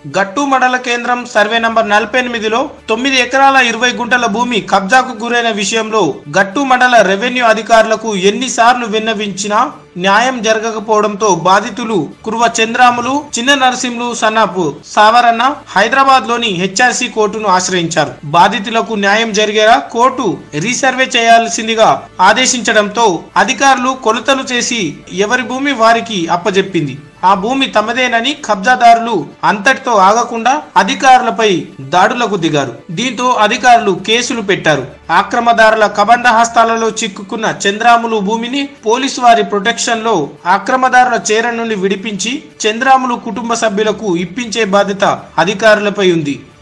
గట్టు మండల కేంద్రం సర్వే నంబర్ నలభై ఎనిమిదిలో తొమ్మిది ఎకరాల ఇరవై గుంటల భూమి కబ్జాకు గురైన విషయంలో గట్టు మండల రెవెన్యూ అధికారులకు ఎన్నిసార్లు విన్నవించినా న్యాయం జరగకపోవడంతో బాధితులు కుర్వ చంద్రాములు చిన్న నరసింహులు సన్నాపు సావరన్న హైదరాబాద్ లోని హెచ్ఆర్సీ కోర్టును ఆశ్రయించారు బాధితులకు న్యాయం జరిగేలా కోర్టు రీసర్వే చేయాల్సిందిగా ఆదేశించడంతో అధికారులు కొలతలు చేసి ఎవరి భూమి వారికి అప్పజెప్పింది ఆ భూమి తమదేనని కబ్జాదారులు అంతటితో ఆగకుండా అధికారులపై దాడులకు దిగారు దీంతో అధికారులు కేసులు పెట్టారు ఆక్రమదారుల కబంధ హస్తాలలో చిక్కుకున్న చంద్రాములు భూమిని పోలీసు వారి ప్రొటెక్షన్ లో ఆక్రమదారుల చేర నుండి విడిపించి చంద్రాములు కుటుంబ సభ్యులకు ఇప్పించే బాధ్యత అధికారులపై ఉంది